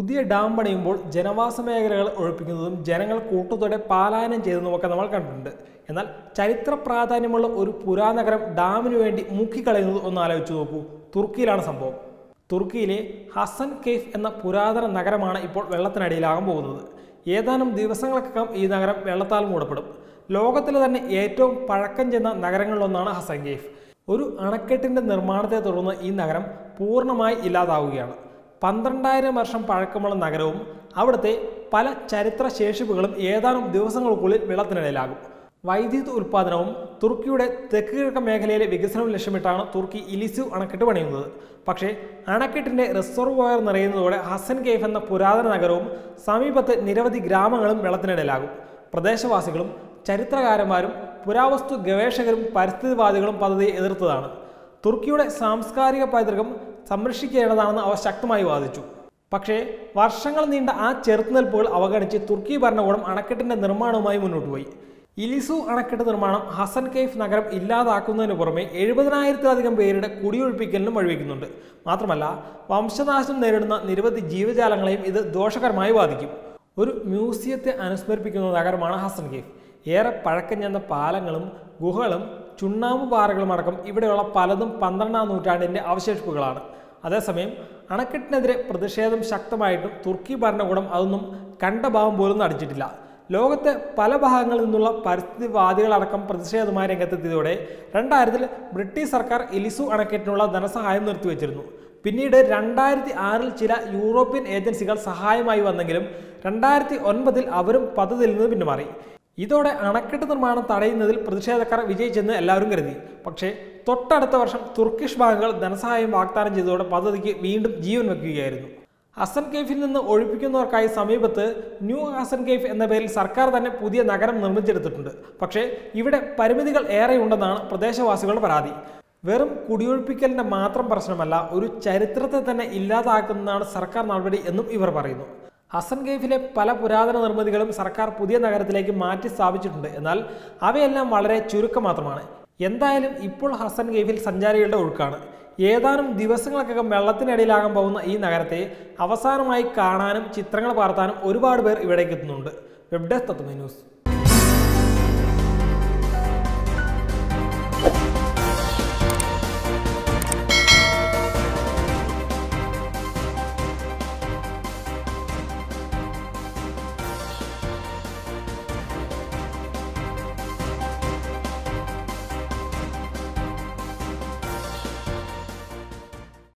പുതിയ ഡാം പണിയുമ്പോൾ ജനവാസ മേഖലകൾ ഒഴിപ്പിക്കുന്നതും ജനങ്ങൾ കൂട്ടത്തോടെ പാലായനം ചെയ്തതുമൊക്കെ നമ്മൾ കണ്ടിട്ടുണ്ട് എന്നാൽ ചരിത്ര പ്രാധാന്യമുള്ള ഒരു പുരാനഗരം ഡാമിനു വേണ്ടി മുക്കിക്കളയുന്നത് ഒന്ന് ആലോചിച്ച് നോക്കൂ തുർക്കിയിലാണ് സംഭവം തുർക്കിയിലെ ഹസൻ കേഫ് എന്ന പുരാതന നഗരമാണ് ഇപ്പോൾ വെള്ളത്തിനടിയിലാകാൻ പോകുന്നത് ഏതാനും ദിവസങ്ങൾക്കകം ഈ നഗരം വെള്ളത്താൽ മൂടപ്പെടും ലോകത്തിലെ തന്നെ ഏറ്റവും പഴക്കം ചെന്ന നഗരങ്ങളിലൊന്നാണ് ഹസൻ കേഫ് ഒരു അണക്കെട്ടിന്റെ നിർമ്മാണത്തെ തുടർന്ന് ഈ നഗരം പൂർണ്ണമായി ഇല്ലാതാവുകയാണ് പന്ത്രണ്ടായിരം വർഷം പഴക്കമുള്ള നഗരവും അവിടുത്തെ പല ചരിത്ര ശേഷിപ്പുകളും ഏതാനും ദിവസങ്ങൾക്കുള്ളിൽ വെള്ളത്തിനിടയിലാകും വൈദ്യുത ഉൽപ്പാദനവും തുർക്കിയുടെ തെക്ക് കിഴക്കൻ മേഖലയിലെ വികസനവും ലക്ഷ്യമിട്ടാണ് തുർക്കി ഇലിസു അണക്കെട്ട് പണിയുന്നത് പക്ഷേ അണക്കെട്ടിന്റെ റിസർവോയർ നിറയുന്നതോടെ ഹസൻ കേഫ് എന്ന പുരാതന നഗരവും സമീപത്തെ നിരവധി ഗ്രാമങ്ങളും വെള്ളത്തിനിടയിലാകും പ്രദേശവാസികളും ചരിത്രകാരന്മാരും പുരാവസ്തു ഗവേഷകരും പരിസ്ഥിതിവാദികളും പദ്ധതിയെ എതിർത്തതാണ് തുർക്കിയുടെ സാംസ്കാരിക പൈതൃകം സംരക്ഷിക്കേണ്ടതാണെന്ന് അവർ ശക്തമായി വാദിച്ചു പക്ഷേ വർഷങ്ങൾ നീണ്ട ആ ചെറുത്തുനിൽപ്പുകൾ അവഗണിച്ച് തുർക്കി ഭരണകൂടം അണക്കെട്ടിന്റെ നിർമ്മാണവുമായി മുന്നോട്ട് പോയി ഇലിസു അണക്കെട്ട് നിർമ്മാണം ഹസൻ കെയ്ഫ് നഗരം ഇല്ലാതാക്കുന്നതിന് പുറമെ എഴുപതിനായിരത്തിലധികം പേരുടെ കുടിയൊഴിപ്പിക്കലിനും വഴിവെക്കുന്നുണ്ട് മാത്രമല്ല വംശനാശം നേരിടുന്ന നിരവധി ജീവജാലങ്ങളെയും ഇത് ദോഷകരമായി ബാധിക്കും ഒരു മ്യൂസിയത്തെ അനുസ്മരിപ്പിക്കുന്ന നഗരമാണ് ഹസൻ കേഫ് ഏറെ പഴക്കം ചെന്ന പാലങ്ങളും ഗുഹകളും ചുണ്ണാമ്പ് പാറകളും അടക്കം ഇവിടെയുള്ള പലതും പന്ത്രണ്ടാം നൂറ്റാണ്ടിൻ്റെ അവശേഷിപ്പുകളാണ് അതേസമയം അണക്കെട്ടിനെതിരെ പ്രതിഷേധം ശക്തമായിട്ടും തുർക്കി ഭരണകൂടം അതൊന്നും കണ്ട ഭാവം പോലും നടിച്ചിട്ടില്ല ലോകത്തെ പല ഭാഗങ്ങളിൽ നിന്നുള്ള പരിസ്ഥിതിവാദികളടക്കം പ്രതിഷേധമായി രംഗത്തെത്തിയതോടെ രണ്ടായിരത്തിൽ ബ്രിട്ടീഷ് സർക്കാർ എലിസു അണക്കെട്ടിനുള്ള ധനസഹായം നിർത്തിവെച്ചിരുന്നു പിന്നീട് രണ്ടായിരത്തി ആറിൽ ചില യൂറോപ്യൻ ഏജൻസികൾ സഹായമായി വന്നെങ്കിലും രണ്ടായിരത്തി ഒൻപതിൽ അവരും പദ്ധതിയിൽ നിന്ന് പിന്മാറി ഇതോടെ അണക്കെട്ട് നിർമ്മാണം തടയുന്നതിൽ പ്രതിഷേധക്കാർ വിജയിച്ചെന്ന് എല്ലാവരും കരുതി പക്ഷേ തൊട്ടടുത്ത വർഷം തുർക്കിഷ് ബാങ്കുകൾ ധനസഹായം വാഗ്ദാനം ചെയ്തതോടെ പദ്ധതിക്ക് വീണ്ടും ജീവൻ വെക്കുകയായിരുന്നു ഹസൻ കേഫിൽ നിന്ന് ഒഴിപ്പിക്കുന്നവർക്കായി സമീപത്ത് ന്യൂ ഹസൻ കേഫ് എന്ന പേരിൽ സർക്കാർ തന്നെ പുതിയ നഗരം നിർമ്മിച്ചെടുത്തിട്ടുണ്ട് പക്ഷേ ഇവിടെ പരിമിതികൾ ഏറെയുണ്ടെന്നാണ് പ്രദേശവാസികളുടെ പരാതി വെറും കുടിയൊഴിപ്പിക്കലിന്റെ മാത്രം പ്രശ്നമല്ല ഒരു ചരിത്രത്തെ തന്നെ ഇല്ലാതാക്കുന്നതാണ് സർക്കാർ നടപടി എന്നും ഇവർ പറയുന്നു ഹസൻ കേഫിലെ പല പുരാതന നിർമ്മിതികളും സർക്കാർ പുതിയ നഗരത്തിലേക്ക് മാറ്റി സ്ഥാപിച്ചിട്ടുണ്ട് എന്നാൽ അവയെല്ലാം വളരെ ചുരുക്കം മാത്രമാണ് എന്തായാലും ഇപ്പോൾ ഹസൻ കേഫിൽ സഞ്ചാരികളുടെ ഒഴുക്കാണ് ഏതാനും ദിവസങ്ങൾക്കകം വെള്ളത്തിനടിയിലാകാൻ പോകുന്ന ഈ നഗരത്തെ അവസാനമായി കാണാനും ചിത്രങ്ങൾ പകർത്താനും ഒരുപാട് പേർ ഇവിടേക്ക് എത്തുന്നുണ്ട് വെബ് ഡെസ്ക് തത്വമേ ന്യൂസ്